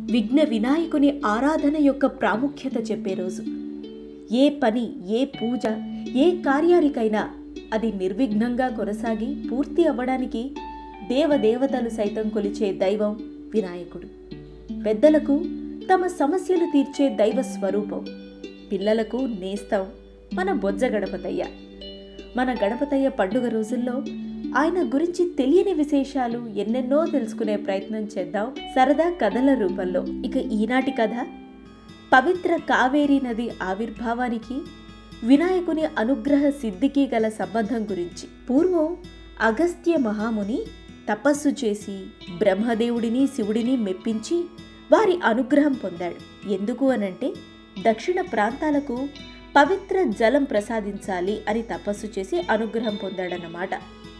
విఘ్న వినాయకుని ఆరాధన యొక్క ప్రాముఖ్యత చెప్పే రోజు ఏ పని ఏ పూజ ఏ కార్యానికైనా అది నిర్విఘ్నంగా కొనసాగి పూర్తి అవ్వడానికి దేవదేవతలు సైతం కొలిచే దైవం వినాయకుడు పెద్దలకు తమ సమస్యలు తీర్చే దైవ స్వరూపం పిల్లలకు నేస్తం మన బొజ్జ గణపతయ్య మన గణపతయ్య పండుగ రోజుల్లో ఆయన గురించి తెలియని విశేషాలు ఎన్నెన్నో తెలుసుకునే ప్రయత్నం చేద్దాం సరదా కథల రూపంలో ఇక ఈనాటి కథ పవిత్ర కావేరీ నది ఆవిర్భావానికి వినాయకుని అనుగ్రహ సిద్ధికి గల సంబంధం గురించి పూర్వం అగస్త్య మహాముని తపస్సు చేసి బ్రహ్మదేవుడిని శివుడిని మెప్పించి వారి అనుగ్రహం పొందాడు ఎందుకు అనంటే దక్షిణ ప్రాంతాలకు పవిత్ర జలం ప్రసాదించాలి అని తపస్సు చేసి అనుగ్రహం పొందాడన్నమాట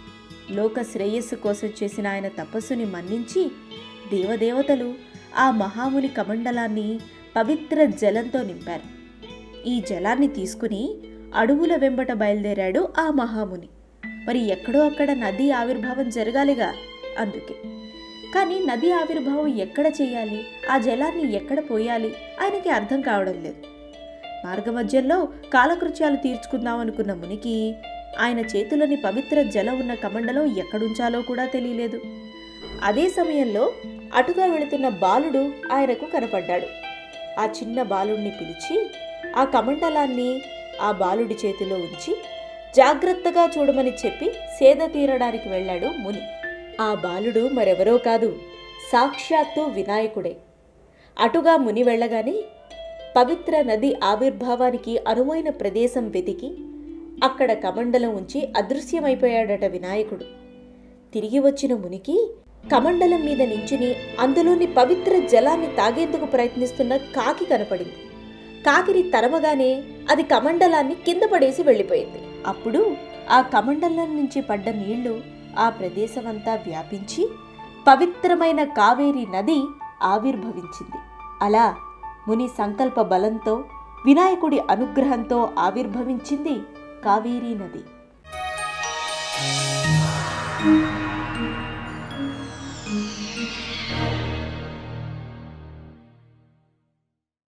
లోక శ్రేయస్సు కోసం చేసిన ఆయన తపస్సుని మన్నించి దేవదేవతలు ఆ మహాముని కమండలాన్ని పవిత్ర జలంతో నింపారు ఈ జలాన్ని తీసుకుని అడవుల వెంబట బయలుదేరాడు ఆ మహాముని మరి ఎక్కడో అక్కడ నది ఆవిర్భావం జరగాలిగా అందుకే కానీ నది ఆవిర్భావం ఎక్కడ చేయాలి ఆ జలాన్ని ఎక్కడ పోయాలి ఆయనకి అర్థం కావడం లేదు మార్గమధ్యంలో కాలకృత్యాలు తీర్చుకుందాం అనుకున్న మునికి ఆయన చేతులని పవిత్ర జలం ఉన్న కమండలం ఎక్కడుంచాలో కూడా తెలియలేదు అదే సమయంలో అటుగా వెళుతున్న బాలుడు ఆయనకు కనపడ్డాడు ఆ చిన్న బాలుడిని పిలిచి ఆ కమండలాన్ని ఆ బాలుడి చేతిలో ఉంచి జాగ్రత్తగా చూడమని చెప్పి సేద తీరడానికి వెళ్ళాడు ముని ఆ బాలుడు మరెవరో కాదు సాక్షాత్తు వినాయకుడే అటుగా ముని వెళ్ళగానే పవిత్ర నది ఆవిర్భావానికి అనువైన ప్రదేశం వెతికి అక్కడ కమండలం ఉంచి అదృశ్యమైపోయాడట వినాయకుడు తిరిగి వచ్చిన మునికి కమండలం మీద నించుని అందులోని పవిత్ర జలాన్ని తాగేందుకు ప్రయత్నిస్తున్న కాకి కనపడింది కాకిని తరమగానే అది కమండలాన్ని కింద పడేసి వెళ్ళిపోయింది అప్పుడు ఆ కమండలం నుంచి పడ్డ నీళ్లు ఆ ప్రదేశమంతా వ్యాపించి పవిత్రమైన కావేరి నది ఆవిర్భవించింది అలా ముని సంకల్ప బలంతో వినాయకుడి అనుగ్రహంతో ఆవిర్భవించింది కావేరీ నది